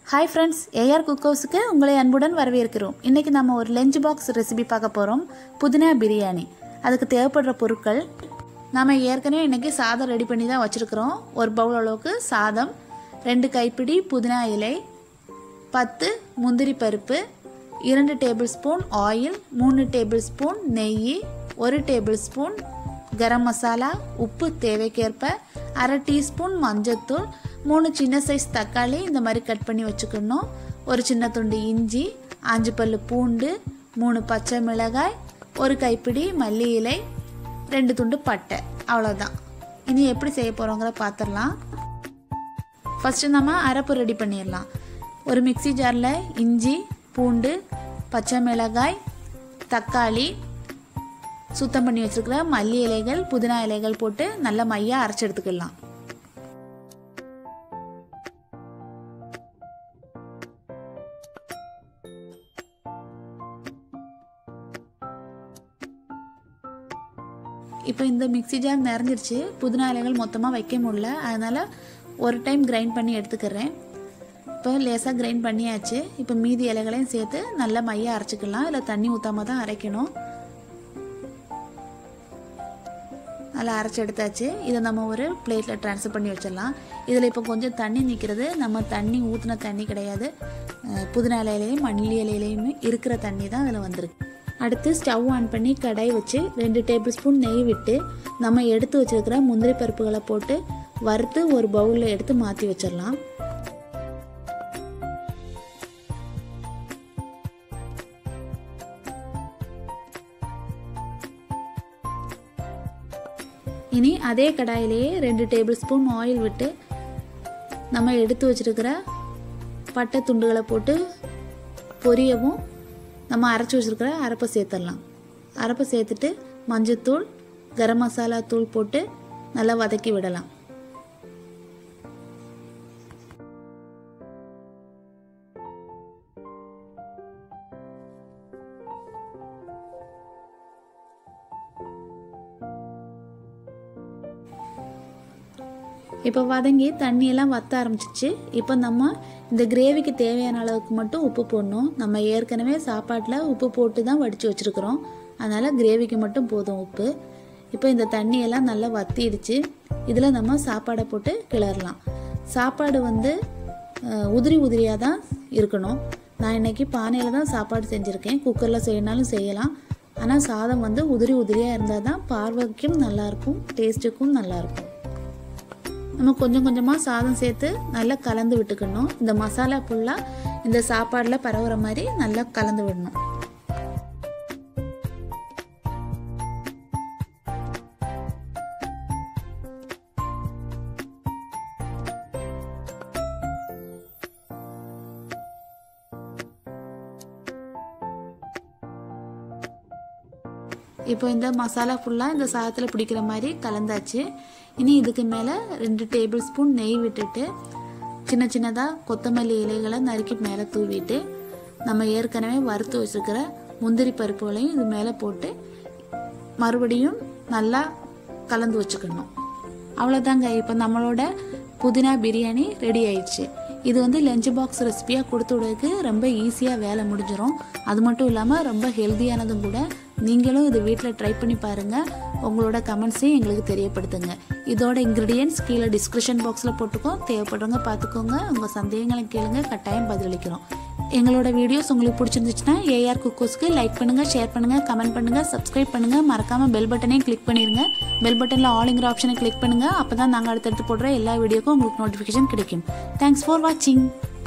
hi friends AR cook ஹவுஸுக்கு உங்களை அன்புடன் வரவேற்கிறோம் இன்றைக்கி நம்ம ஒரு லஞ்ச் பாக்ஸ் ரெசிபி பார்க்க போகிறோம் புதினா பிரியாணி அதுக்கு தேவைப்படுற பொருட்கள் நாம் ஏற்கனவே இன்றைக்கி சாதம் ரெடி பண்ணி தான் வச்சுருக்கிறோம் ஒரு பவுல் அளவுக்கு சாதம் ரெண்டு கைப்பிடி புதினா இலை பத்து முந்திரி பருப்பு இரண்டு டேபிள் ஸ்பூன் ஆயில் மூணு டேபிள் ஸ்பூன் நெய் ஒரு டேபிள் ஸ்பூன் கரம் மசாலா உப்பு தேவைக்கேற்ப அரை டீஸ்பூன் மஞ்சத்தூள் மூணு சின்ன சைஸ் தக்காளி இந்த மாதிரி கட் பண்ணி வச்சுக்கணும் ஒரு சின்ன துண்டு இஞ்சி அஞ்சு பல்லு பூண்டு மூணு பச்சை மிளகாய் ஒரு கைப்பிடி மல்லி இலை ரெண்டு துண்டு பட்டை அவ்வளோதான் இனி எப்படி செய்ய போகிறோங்கிற பார்த்துடலாம் ஃபஸ்ட்டு நம்ம அரைப்பு ரெடி பண்ணிடலாம் ஒரு மிக்ஸி ஜாரில் இஞ்சி பூண்டு பச்சை மிளகாய் தக்காளி சுத்தம் பண்ணி வச்சுருக்கிற மல்லி இலைகள் புதினா இலைகள் போட்டு நல்லா மையாக அரைச்சி எடுத்துக்கலாம் இப்போ இந்த மிக்ஸி ஜார் நிறைஞ்சிருச்சு புதினா இலைகள் மொத்தமாக வைக்க முடியல அதனால் ஒரு டைம் கிரைண்ட் பண்ணி எடுத்துக்கிறேன் இப்போ லேசாக கிரைண்ட் பண்ணியாச்சு இப்போ மீதி இலைகளையும் சேர்த்து நல்லா மையாக அரைச்சிக்கலாம் இல்லை தண்ணி ஊற்றாம தான் அரைக்கணும் நல்லா அரைச்சி எடுத்தாச்சு இதை நம்ம ஒரு பிளேட்டில் ட்ரான்ஸ்ஃபர் பண்ணி வச்சிடலாம் இதில் இப்போ கொஞ்சம் தண்ணி நிற்கிறது நம்ம தண்ணி ஊற்றின தண்ணி கிடையாது புதினா இலையிலையும் மல்லி இலையிலையுமே இருக்கிற தண்ணி தான் அதில் வந்திருக்கு அடுத்து ஸ்டவ் ஆன் பண்ணி கடாய் வச்சு ரெண்டு டேபிள் ஸ்பூன் நெய் விட்டு நம்ம எடுத்து வச்சுருக்கிற முந்திரி பருப்புகளை போட்டு வறுத்து ஒரு பவுலில் எடுத்து மாற்றி வச்சிடலாம் இனி அதே கடாயிலேயே ரெண்டு டேபிள் ஸ்பூன் ஆயில் விட்டு நம்ம எடுத்து வச்சுருக்கிற பட்டை துண்டுகளை போட்டு பொரியவும் நம்ம அரைச்சி வச்சுருக்கிற அரைப்பை சேர்த்துடலாம் அரைப்பை சேர்த்துட்டு மஞ்சத்தூள் கரம் மசாலா தூள் போட்டு நல்லா வதக்கி விடலாம் இப்போ வதங்கி தண்ணியெல்லாம் வத்த ஆரம்பிச்சிச்சு இப்போ நம்ம இந்த கிரேவிக்கு தேவையான அளவுக்கு மட்டும் உப்பு போடணும் நம்ம ஏற்கனவே சாப்பாட்டில் உப்பு போட்டு தான் வடித்து வச்சுருக்குறோம் அதனால் கிரேவிக்கு மட்டும் போதும் உப்பு இப்போ இந்த தண்ணியெல்லாம் நல்லா வத்திடுச்சு இதில் நம்ம சாப்பாடை போட்டு கிளறலாம் சாப்பாடு வந்து உதிரி உதிரியாக தான் இருக்கணும் நான் இன்றைக்கி பானையில் தான் சாப்பாடு செஞ்சுருக்கேன் குக்கரில் செய்யணாலும் செய்யலாம் ஆனால் சாதம் வந்து உதிரி உதிரியாக இருந்தால் தான் பார்வைக்கும் நல்லாயிருக்கும் டேஸ்ட்டுக்கும் நல்லாயிருக்கும் நம்ம கொஞ்சம் கொஞ்சமாக சாதம் சேர்த்து நல்லா கலந்து விட்டுக்கணும் இந்த மசாலா ஃபுல்லாக இந்த சாப்பாடில் பரவுற மாதிரி நல்லா கலந்து விடணும் இப்போ இந்த மசாலா ஃபுல்லாக இந்த சாதத்தில் பிடிக்கிற மாதிரி கலந்தாச்சு இனி இதுக்கு மேலே ரெண்டு டேபிள் ஸ்பூன் நெய் விட்டுட்டு சின்ன சின்னதாக கொத்தமல்லி இலைகளை நறுக்கி மேலே தூவிட்டு நம்ம ஏற்கனவே வறுத்து வச்சுருக்கிற முந்திரி பருப்புகளையும் இது மேலே போட்டு மறுபடியும் நல்லா கலந்து வச்சுக்கணும் அவ்வளோதாங்க இப்போ நம்மளோட புதினா பிரியாணி ரெடி ஆயிடுச்சு இது வந்து லஞ்ச் பாக்ஸ் ரெசிபியாக கொடுத்து விடறதுக்கு ரொம்ப ஈஸியாக வேலை முடிஞ்சிடும் அது மட்டும் இல்லாமல் ரொம்ப ஹெல்த்தியானதும் கூட நீங்களும் இது வீட்டில் ட்ரை பண்ணி பாருங்கள் உங்களோட கமெண்ட்ஸையும் எங்களுக்கு தெரியப்படுத்துங்க இதோட இன்க்ரீடியன்ஸ் கீழே டிஸ்கிரிப்ஷன் பாக்ஸில் போட்டுக்கோ தேவைப்படுறவங்க பார்த்துக்கோங்க உங்கள் சந்தேகங்களை கேளுங்க கட்டாயம் பதிலளிக்கிறோம் எங்களோட வீடியோஸ் உங்களுக்கு பிடிச்சிருந்துச்சுன்னா ஏஆர் குக்கோஸ்க்கு லைக் பண்ணுங்கள் ஷேர் பண்ணுங்கள் கமெண்ட் பண்ணுங்கள் சப்ஸ்கிரைப் பண்ணுங்கள் மறக்காமல் பெல் பட்டனையும் கிளிக் பண்ணிடுங்க பெல் பட்டனில் ஆலிங்கிற ஆப்ஷனை கிளிக் பண்ணுங்கள் அப்போ தான் நாங்கள் அடுத்தடுத்து போடுற எல்லா வீடியோக்கும் உங்களுக்கு நோட்டிஃபிகேஷன் கிடைக்கும் தேங்க்ஸ் ஃபார் வாட்சிங்